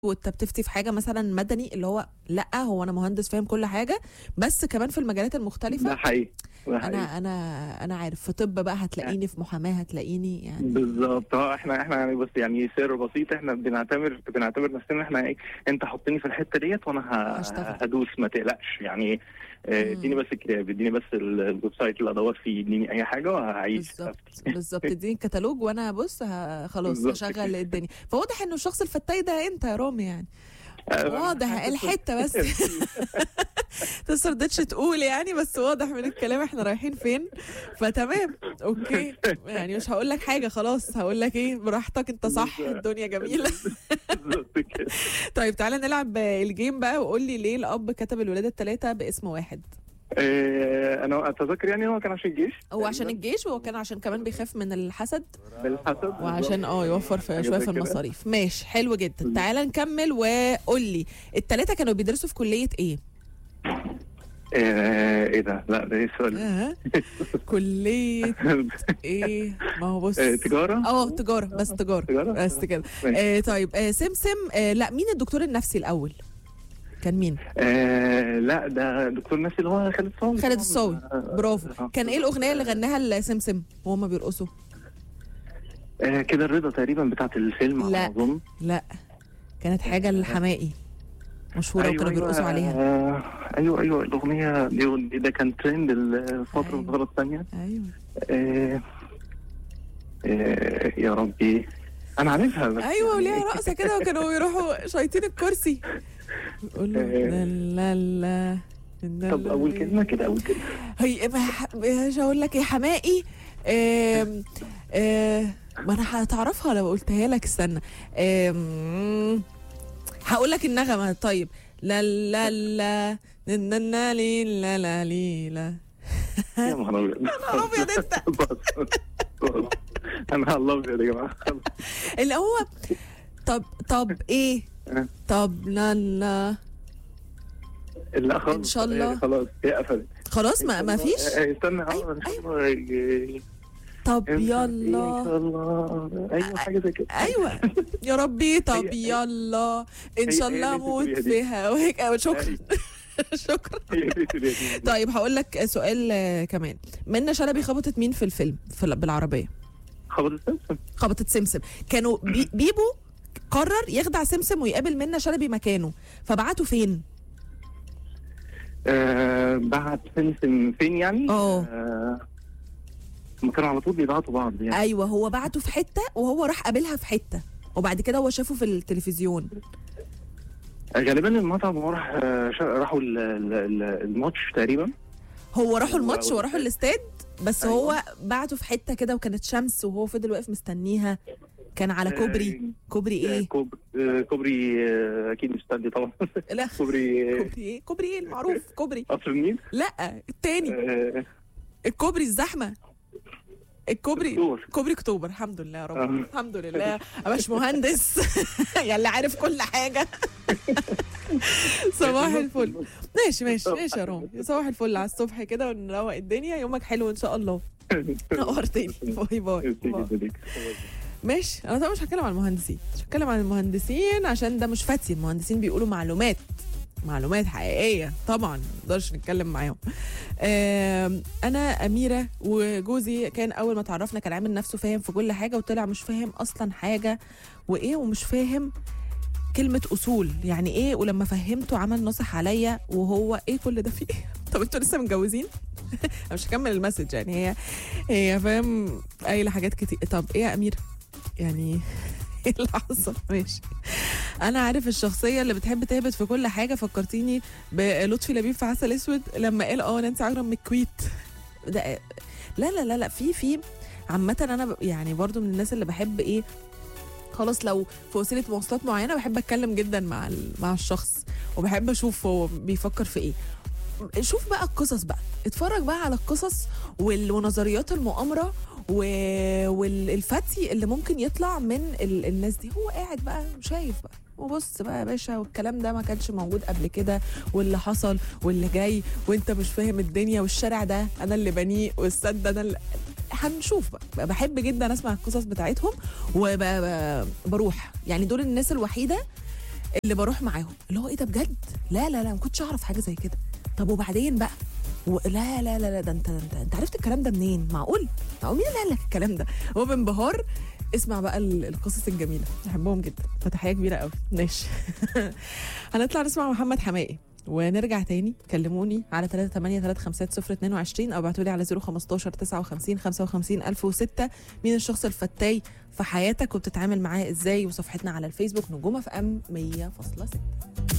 وانت بتفتي في حاجه مثلا مدني اللي هو لا هو انا مهندس فاهم كل حاجه بس كمان في المجالات ده المختلفه حقيقي ده حقيقي انا انا انا عارف في طب بقى هتلاقيني في محاماه هتلاقيني يعني بالظبط اه احنا احنا يعني بس يعني سر بسيط احنا بنعتبر بنعتبر نفسنا احنا ايه انت حطني في الحته ديت وانا ه- هشتغل. هدوس ما تقلقش يعني آه، مم. اديني بس الكتاب اديني بس ال- الويب سايت اللي ادور فيه اديني اي حاجه وهعيش بالظبط بالظبط اديني الكتالوج وانا بص ه- خلاص بالظبط هشغل كده. الدنيا فواضح انه الشخص الفتاي ده انت يا رامي يعني آه، واضح الحته بس بس ما رضيتش تقول يعني بس واضح من الكلام احنا رايحين فين فتمام اوكي يعني مش هقول لك حاجه خلاص هقول لك ايه براحتك انت صح الدنيا جميله بالظبط كده طيب تعالى نلعب الجيم بقى وقول لي ليه الاب كتب الولاده الثلاثه باسم واحد آه، انا اتذكر يعني هو كان عشان الجيش هو عشان تقريباً. الجيش وهو كان عشان كمان بيخاف من الحسد بالحسب وعشان اه يوفر في حاجة شويه زي في كده. المصاريف ماشي حلو جدا تعالى نكمل وقول لي الثلاثه كانوا بيدرسوا في كليه ايه آه، ايه ده لا ده ايه السؤال آه. كليه ايه ما هو بص آه، تجاره اه تجاره بس تجاره تجارة؟ بس كده ماشي. آه طيب آه سمسم آه لا مين الدكتور النفسي الاول كان مين آه لا ده دكتور نفسي اللي هو خالد صاوي خالد الصاوي آه، برافو آه. كان ايه الاغنيه اللي غناها لسمسم وهما بيرقصوا آه كده الرضا تقريبا بتاعت الفيلم على لا. ما اظن لا كانت حاجه للحمائي مشهوره وكانوا بيرقصوا عليها آه ايوه ايوه الاغنيه دي ده كان ترند الفتره أيوة. الفتره الثانيه ايوه آه آه يا ربي انا عارفها بس ايوه يعني- وليها رقصه كده وكانوا يروحوا شايطين الكرسي يقولوا آه. لا لا لا طب اول كلمه كده اول كلمه هي ما ح- مش هقول لك ايه حمائي آم، آه، ما انا هتعرفها لو قلتها لك استنى آم، هقول لك النغمه طيب لا لا لا نا نا لي لا لا لي لا يا نهار ابيض نهار أبيض أنت. بص- بص. انا على الله يا جماعه اللي هو طب طب ايه آه. طب لا لا لا خلاص إن شاء الله. آه، خلاص هي قفلت خلاص ما, ما فيش آه، استنى اه أيوة، ان شاء الله آه، طب ان شاء يلا الله ايوه حاجه زي كده ايوه يا ربي طب هي- يلا ان هي- شاء هي الله اللي اموت بتقوليها دي. في هواك أيوة، شكرا أيوة. شكرا هي دي اللي- دي. طيب هقول لك سؤال آه، كمان منى شلبي خبطت مين في الفيلم في ال- بالعربيه خبط السمسم خبطت سمسم كانوا بي بيبو قرر يخدع سمسم ويقابل منى شلبي مكانه فبعته فين آه بعد سمسم فين يعني؟ اه. آه، هم كانوا على طول بيبعتوا بعض يعني ايوه هو بعته في حته وهو راح قابلها في حته وبعد كده هو شافه في التلفزيون غالبا المطعم هو راح آه، شا- راحوا ال- ال- ال- الماتش تقريبا هو راحوا هو الماتش أول وراحوا حاجة. الاستاد بس أيوة. هو بعته في حته كده وكانت شمس وهو فضل واقف مستنيها كان على كوبري كوبري آه، ايه كوب- آه، كوبري آه، اكيد مش تاندي طبعا لا كوبري آه، كوبري ايه كوبري ايه المعروف كوبري قصر النيل لا التاني آه، الكوبري الزحمه الكوبري أكتوبر. كوبري اكتوبر الحمد لله يا رب آه. الحمد لله يا باش مهندس يا اللي عارف كل حاجه صباح الفل ماشي ماشي ماشي يا رامي صباح الفل على الصبح كده ونروق الدنيا يومك حلو ان شاء الله نورتني باي باي, باي. ماشي انا طبعا مش هتكلم عن المهندسين مش هتكلم عن المهندسين عشان ده مش فتي المهندسين بيقولوا معلومات معلومات حقيقيه طبعا ما نقدرش نتكلم معاهم آم، انا اميره وجوزي كان اول ما تعرفنا كان عامل نفسه فاهم في كل حاجه وطلع مش فاهم اصلا حاجه وايه ومش فاهم كلمة أصول يعني إيه ولما فهمته عمل نصح عليا وهو إيه كل ده فيه إيه؟ طب أنتوا لسه متجوزين؟ أنا مش هكمل المسج يعني هي هي فاهم قايلة حاجات كتير طب إيه يا أميرة؟ يعني ايه اللي حصل ماشي انا عارف الشخصيه اللي بتحب تهبط في كل حاجه فكرتيني بلطفي لبيب في عسل اسود لما قال اه نانسي عجرم من الكويت ده لا لا لا لا في في عامه انا ب- يعني برضو من الناس اللي بحب ايه خلاص لو في وسيله مواصلات معينه بحب اتكلم جدا مع ال- مع الشخص وبحب اشوف هو بيفكر في ايه شوف بقى القصص بقى اتفرج بقى على القصص وال- ونظريات المؤامره و- والفتي اللي ممكن يطلع من ال- الناس دي هو قاعد بقى شايف بقى وبص بقى يا باشا والكلام ده ما كانش موجود قبل كده واللي حصل واللي جاي وانت مش فاهم الدنيا والشارع ده انا اللي بنيه والسد ده انا اللي هنشوف بقى بحب جدا اسمع القصص بتاعتهم وبروح يعني دول الناس الوحيده اللي بروح معاهم اللي هو ايه ده بجد لا لا لا ما كنتش اعرف حاجه زي كده طب وبعدين بقى و... لا لا لا لا ده انت انت, انت عرفت الكلام ده منين معقول معقول مين اللي قال لك الكلام ده هو بانبهار اسمع بقى ال- القصص الجميله بحبهم جدا فتحيه كبيره قوي ماشي هنطلع نسمع محمد حمائي ونرجع تاني كلموني على 3835022 او ابعتوا لي على 015 59 55 1006 مين الشخص الفتاي في حياتك وبتتعامل معاه ازاي وصفحتنا على الفيسبوك نجومه في ام 100.6